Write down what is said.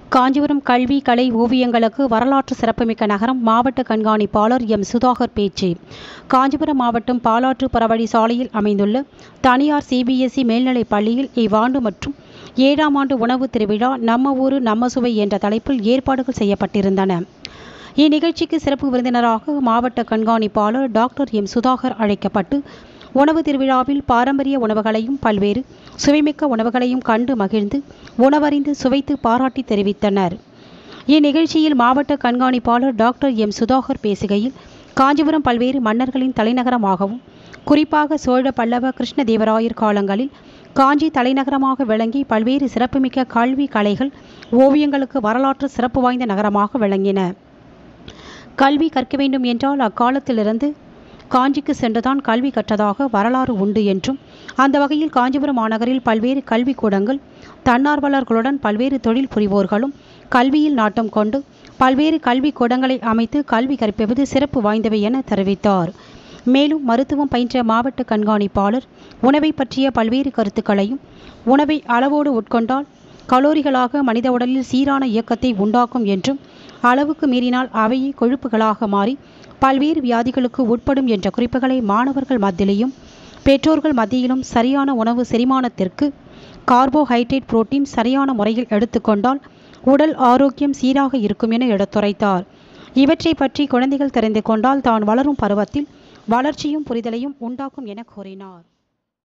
காஞ்சிபுரம் கல்வி கலை ஓவியங்களுக்கு வரலாற்று சிறப்புமிக்க நகரம் மாவட்ட கண்காணிப்பாளர் எம் சுதாகர் பேச்சு காஞ்சிபுரம் மாவட்டம் பாலாற்று பரவழி சாலையில் அமைந்துள்ள தனியார் சிபிஎஸ்இ மேல்நிலைப் பள்ளியில் இவ்வாண்டு மற்றும் ஏழாம் ஆண்டு உணவு திருவிழா நம்ம ஊரு நம்ம சுவை என்ற தலைப்பில் ஏற்பாடுகள் செய்யப்பட்டிருந்தன இந்நிகழ்ச்சிக்கு சிறப்பு விருந்தினராக மாவட்ட கண்காணிப்பாளர் டாக்டர் எம் சுதாகர் அழைக்கப்பட்டு உணவு திருவிழாவில் பாரம்பரிய உணவுகளையும் பல்வேறு சுவைமிக்க உணவுகளையும் கண்டு மகிழ்ந்து உணவறிந்து சுவைத்து பாராட்டி தெரிவித்தனர் இந்நிகழ்ச்சியில் மாவட்ட கண்காணிப்பாளர் டாக்டர் எம் சுதாகர் பேசுகையில் காஞ்சிபுரம் பல்வேறு மன்னர்களின் தலைநகரமாகவும் குறிப்பாக சோழ பல்லவ கிருஷ்ணதேவராயர் காலங்களில் காஞ்சி தலைநகரமாக விளங்கி பல்வேறு சிறப்புமிக்க கல்வி கலைகள் ஓவியங்களுக்கு வரலாற்று சிறப்பு வாய்ந்த நகரமாக விளங்கின கல்வி கற்க வேண்டும் என்றால் அக்காலத்திலிருந்து காஞ்சிக்கு சென்றுதான் கல்வி கற்றதாக வரலாறு உண்டு என்றும் அந்த வகையில் காஞ்சிபுரம் மாநகரில் பல்வேறு கல்விக்கூடங்கள் தன்னார்வலர்களுடன் பல்வேறு தொழில் புரிவோர்களும் கல்வியில் நாட்டம் கொண்டு பல்வேறு கல்வி கூடங்களை அமைத்து கல்வி கற்பிப்பது சிறப்பு வாய்ந்தவை என தெரிவித்தார் மேலும் மருத்துவம் பயின்ற மாவட்ட கண்காணிப்பாளர் உணவை பற்றிய பல்வேறு கருத்துக்களையும் உணவை அளவோடு உட்கொண்டால் கலோரிகளாக மனித உடலில் சீரான இயக்கத்தை உண்டாக்கும் என்றும் அளவுக்கு மீறினால் அவையே கொழுப்புகளாக மாறி பல்வேறு வியாதிகளுக்கு உட்படும் என்ற குறிப்புகளை மாணவர்கள் மத்தியிலும் பெற்றோர்கள் மத்தியிலும் சரியான உணவு செரிமானத்திற்கு கார்போஹைட்ரேட் புரோட்டீன் சரியான முறையில் எடுத்துக்கொண்டால் உடல் ஆரோக்கியம் சீராக இருக்கும் என எடுத்துரைத்தார் இவற்றை பற்றி குழந்தைகள் தெரிந்து கொண்டால் தான் வளரும் பருவத்தில் வளர்ச்சியும் புரிதலையும் உண்டாக்கும் என கூறினார்